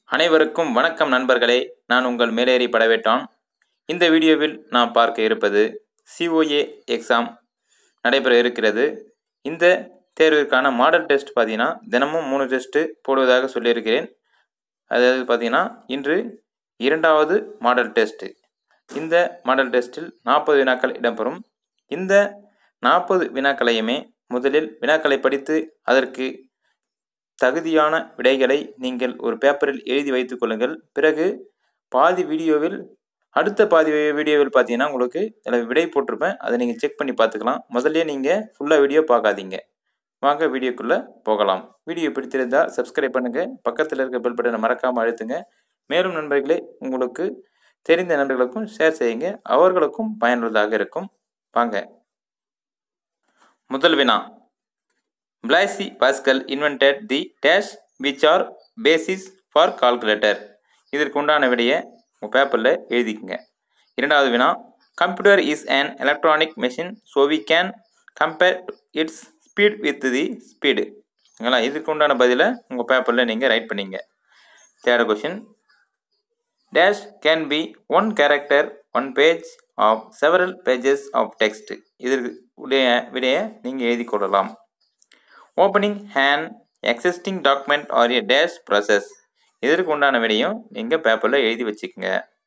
அனைவருக்கும் வணக்கம் நண்பர்களே நான் உங்கள் மேலேறி படவேட்டான் இந்த வீடியோவில் நாம் பார்க்க இருப்பது சிஓஏ எக்ஸாம் நடைபெற இருக்கிறது இந்த தேர்விற்கான மாடல் டெஸ்ட் பார்த்தீங்கன்னா தினமும் மூணு டெஸ்ட்டு போடுவதாக சொல்லியிருக்கிறேன் அதாவது பார்த்தீங்கன்னா இன்று இரண்டாவது மாடல் டெஸ்ட்டு இந்த மாடல் டெஸ்ட்டில் நாற்பது வினாக்கள் இடம்பெறும் இந்த நாற்பது வினாக்களையுமே முதலில் வினாக்களை படித்து அதற்கு தகுதியான விடைகளை நீங்கள் ஒரு பேப்பரில் எழுதி வைத்துக் கொள்ளுங்கள் பிறகு பாதி வீடியோவில் அடுத்த பாதி வீடியோவில் பார்த்தீங்கன்னா உங்களுக்கு அதில் விடை போட்டிருப்பேன் அதை நீங்கள் செக் பண்ணி பார்த்துக்கலாம் முதல்ல நீங்கள் ஃபுல்லாக வீடியோ பார்க்காதீங்க வாங்க வீடியோக்குள்ளே போகலாம் வீடியோ பிடித்திருந்தால் சப்ஸ்கிரைப் பண்ணுங்கள் பக்கத்தில் இருக்க பெல் பட்டனை மறக்காமல் அழுத்துங்க மேலும் நண்பர்களே உங்களுக்கு தெரிந்த நண்பர்களுக்கும் ஷேர் செய்யுங்க அவர்களுக்கும் பயனுள்ளதாக இருக்கும் வாங்க முதல் வினா Blaise Pascal invented the dash which are basis for calculator இதற்கு உண்டான விடையை உங்கள் பேப்பரில் எழுதிக்கங்க இரண்டாவது வினா computer is an electronic machine so we can compare its speed with the speed ஓகேங்களா இதுக்கு உண்டான பதிலை உங்கள் பேப்பரில் நீங்கள் ரைட் பண்ணிங்க third question dash can be one character one page of several pages of text இதற்கு உடைய விடையை நீங்கள் எழுதி கொள்ளலாம் opening and existing document R A dash process இதற்கு உண்டான விடையும் நீங்கள் பேப்பரில் எழுதி வச்சுக்கோங்க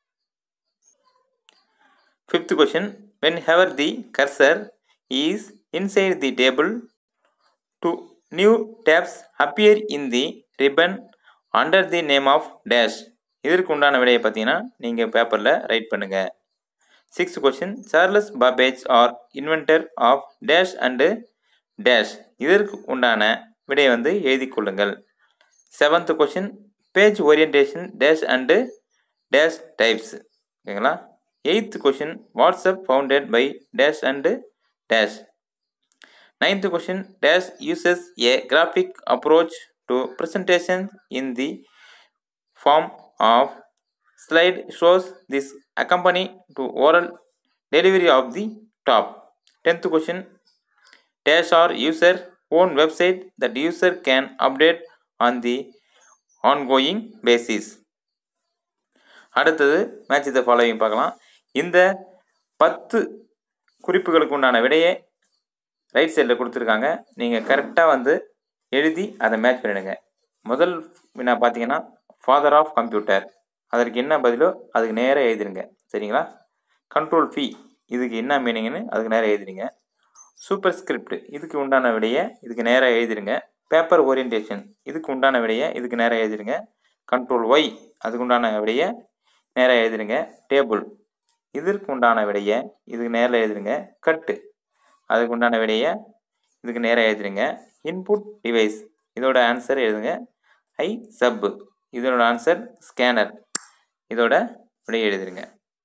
fifth question whenever the cursor is inside the table two new tabs appear in the ribbon under the name of dash இதற்கு உண்டான விடையை பார்த்தீங்கன்னா நீங்கள் பேப்பரில் ரைட் பண்ணுங்கள் sixth question Charles Babbage are inventor of dash and dash இதற்கு உண்டான விடையை வந்து எழுதி கொள்ளுங்கள் seventh question page orientation dash and dash types ஓகேங்களா eighth question WhatsApp founded by dash and dash ninth question dash uses a graphic approach to presentation in the form of slide shows this accompany to oral delivery of the top 10th question dash or user own website that user can update on the ongoing basis அடுத்தது match the following பார்க்கலாம் இந்த பத்து குறிப்புகளுக்கு உண்டான விடையை right சைடில் கொடுத்துருக்காங்க நீங்கள் கரெக்டாக வந்து எழுதி அதை மேட்ச் பண்ணிடுங்க முதல் வினா பார்த்தீங்கன்னா ஃபாதர் ஆஃப் கம்ப்யூட்டர் அதற்கு என்ன பதிலோ அதுக்கு நேராக எழுதிருங்க சரிங்களா கண்ட்ரோல் ஃபி இதுக்கு என்ன மீனிங்னு அதுக்கு நேராக எழுதிருங்க சூப்பர் ஸ்கிரிப்ட் இதுக்கு உண்டான விடையை இதுக்கு நேராக எழுதிருங்க பேப்பர் ஓரியன்டேஷன் இதுக்கு உண்டான விடையை இதுக்கு நேராக எழுதிருங்க கண்ட்ரோல் ஒய் அதுக்கு உண்டான விடையை நேராக எழுதிருங்க டேபிள் இதற்கு உண்டான விடையை இதுக்கு நேரில் எழுதிருங்க கட்டு அதுக்கு உண்டான விடையை இதுக்கு நேராக எழுதிருங்க இன்புட் டிவைஸ் இதோட ஆன்சர் எழுதுங்க ஐ சப் இதோட ஆன்சர் ஸ்கேனர் இதோட விடை எழுதிருங்க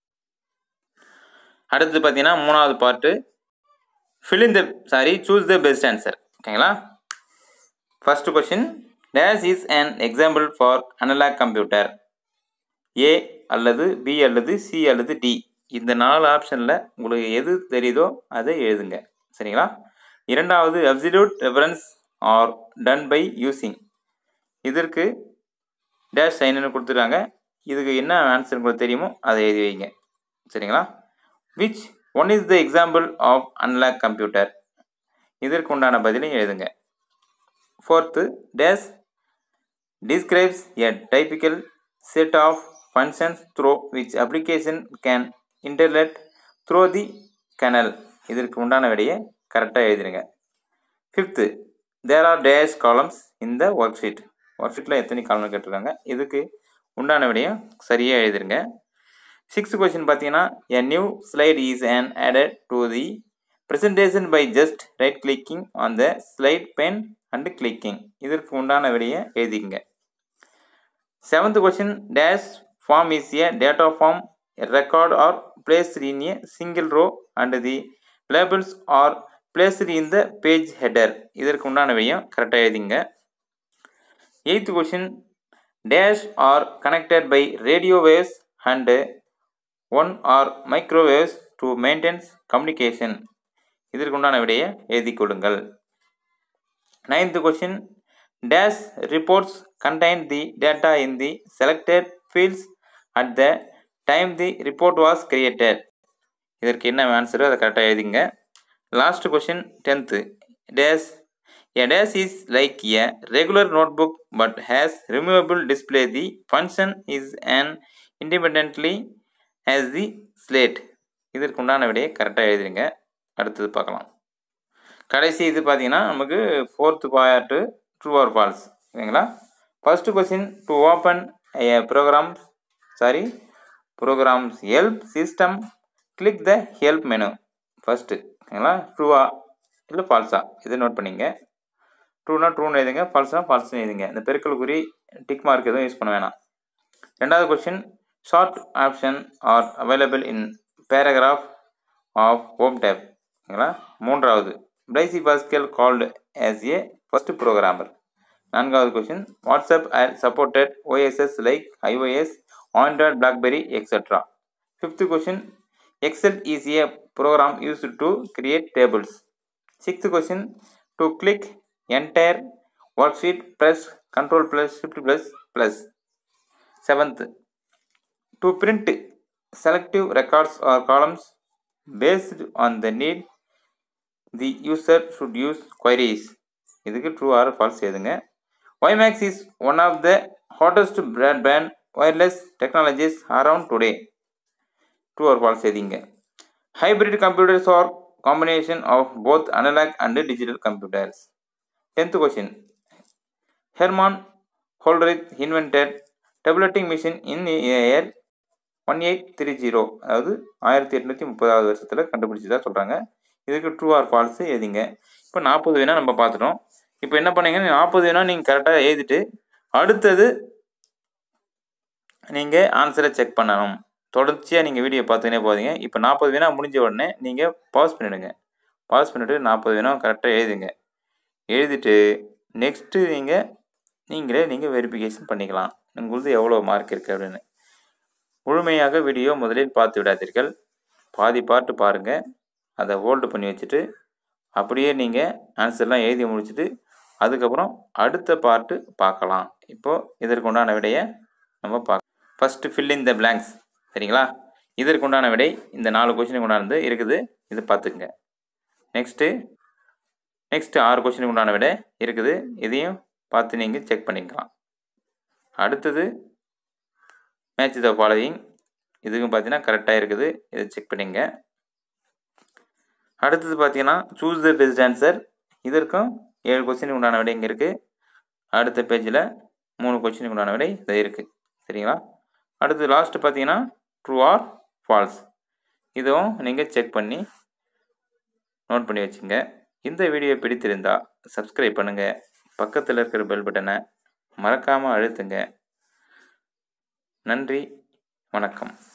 அடுத்து பார்த்தீங்கன்னா மூணாவது part fill in the sorry choose the best answer ஓகேங்களா first question dash is an example for analog computer A அல்லது பி அல்லது சி அல்லது டி இந்த நாலு ஆப்ஷனில் உங்களுக்கு எது தெரியுதோ அதை எழுதுங்க சரிங்களா இரண்டாவது absolute reference are done by using இதற்கு டேஷ் சைன்னு கொடுத்துருக்காங்க இதுக்கு என்ன ஆன்சர் உங்களுக்கு தெரியுமோ அதை எழுதி வைங்க சரிங்களா which one is the example of analog computer இதற்கு உண்டான பதிலையும் எழுதுங்க fourth dash describes a typical set of functions through which application can internet through the kernel இதற்கு உண்டான விடையை கரெக்டாக எழுதிடுங்க fifth there are dash columns இந்த ஒர்க் ஷீட் ஒர்க் ஷீட்டில் எத்தனை காலம் கேட்டிருக்காங்க இதுக்கு உண்டான விடையும் சரியாக எழுதிருங்க சிக்ஸ்த் கொஸ்டின் பார்த்தீங்கன்னா a new slide is an added to the presentation by just right clicking on the slide pen and clicking இதற்கு உண்டான விடையை எழுதிங்க seventh question dash form is a data form record are placed in a single row and the labels are placed in the page header இதற்கு உண்டான விடையும் கரெக்டாக எழுதிங்க eighth question dash are connected by radio waves and one or microwaves to maintenance communication இதற்கு உண்டான விடையை எழுதி கொள்ளுங்கள் ninth question dash reports contain the data in the selected fields at the time the report was created இதற்கு என்ன ஆன்சரோ அதை கரெக்டாக எழுதிங்க last question tenth dash A dash is like a regular notebook but has removable display. The function is an independently as the slate. இதற்கு உண்டான விடையை கரெக்டாக எழுதிருங்க அடுத்தது பார்க்கலாம் கடைசி இது பார்த்தீங்கன்னா நமக்கு fourth part true or false ஓகேங்களா first question to open a program sorry programs help system click the help menu first ஓகேங்களா ட்ரூவா இல்லை ஃபால்ஸா இதை நோட் பண்ணிங்க ட்ரூனா ட்ரூன்னு எழுதுங்க ஃபால்ஸ்னா ஃபால்ஸ்னு எழுதுங்க இந்த பெருக்கல் குறி டிக் மார்க் எதுவும் யூஸ் பண்ண வேணாம் ரெண்டாவது question short option are available in paragraph of home tab ஓகேங்களா மூன்றாவது Blaise Pascal called as a first programmer நான்காவது question WhatsApp are supported OSs like iOS Android BlackBerry etcetera fifth question Excel is a program used to create tables sixth question to click entire worksheet press control plus shift plus plus seventh to print selective records or columns based on the need the user should use queries இதுக்கு true or false எழுதுங்க YMAX is one of the hottest broadband wireless technologies around today true or false எழுதிங்க hybrid computers are combination of both analog and digital computers Tenth question. Hermann Hollerith invented tabulating machine in year one eight three zero அதாவது ஆயிரத்தி எட்நூற்றி முப்பதாவது வருஷத்தில் கண்டுபிடிச்சதா சொல்கிறாங்க இதுக்கு true R falls எழுதிங்க இப்போ நாற்பது வேணால் நம்ம பார்த்துட்டோம் இப்போ என்ன பண்ணீங்கன்னா நாற்பது வேணால் நீங்கள் கரெக்டாக எழுதிட்டு அடுத்தது நீங்கள் ஆன்சரை செக் பண்ணணும் தொடர்ச்சியாக நீங்கள் வீடியோ பார்த்துக்கினே போதீங்க இப்போ நாற்பது வேணால் முடிஞ்ச உடனே நீங்கள் பாஸ் பண்ணிவிடுங்க பாஸ் பண்ணிவிட்டு நாற்பது வேணால் கரெக்டாக எழுதுங்க எழுதிட்டு நெக்ஸ்ட்டு நீங்கள் நீங்களே நீங்கள் வெரிஃபிகேஷன் பண்ணிக்கலாம் உங்களுக்கு எவ்வளோ மார்க் இருக்குது அப்படின்னு முழுமையாக வீடியோ முதலில் பார்த்து விடாதீர்கள் பாதி பாட்டு பாருங்கள் அதை ஹோல்டு பண்ணி வச்சுட்டு அப்படியே நீங்கள் ஆன்சர்லாம் எழுதி முடிச்சுட்டு அதுக்கப்புறம் அடுத்த பாட்டு பார்க்கலாம் இப்போது இதற்கு உண்டான விடையை நம்ம பார்க்க first fill in the blanks சரிங்களா இதற்கு உண்டான விடை இந்த நாலு கொஷினுக்கு உண்டானது இருக்குது இது பார்த்துக்குங்க நெக்ஸ்ட்டு நெக்ஸ்ட்டு ஆறு கொஷினுக்கு உண்டான விட இருக்குது இதையும் பார்த்து நீங்கள் செக் பண்ணிக்கலாம் அடுத்தது மேட்ச் த ஃபாலோயிங் இதுக்கும் பார்த்தீங்கன்னா கரெக்டாக இருக்குது இதை செக் பண்ணிங்க அடுத்தது பார்த்தீங்கன்னா சூஸ் த பெஸ்ட் ஆன்சர் இதற்கும் ஏழு கொஸ்டினுக்கு உண்டான விடை இங்கே இருக்குது அடுத்த பேஜில் மூணு கொஸ்டினுக்கு உண்டான விடை இது இருக்குது சரிங்களா அடுத்து லாஸ்ட்டு பார்த்தீங்கன்னா ட்ரூ ஆர் ஃபால்ஸ் இதுவும் நீங்கள் செக் பண்ணி நோட் பண்ணி வச்சுங்க இந்த வீடியோ பிடித்திருந்தால் சப்ஸ்கிரைப் பண்ணுங்கள் பக்கத்தில் இருக்கிற பெல் பட்டனை மறக்காமல் அழுத்துங்க நன்றி வணக்கம்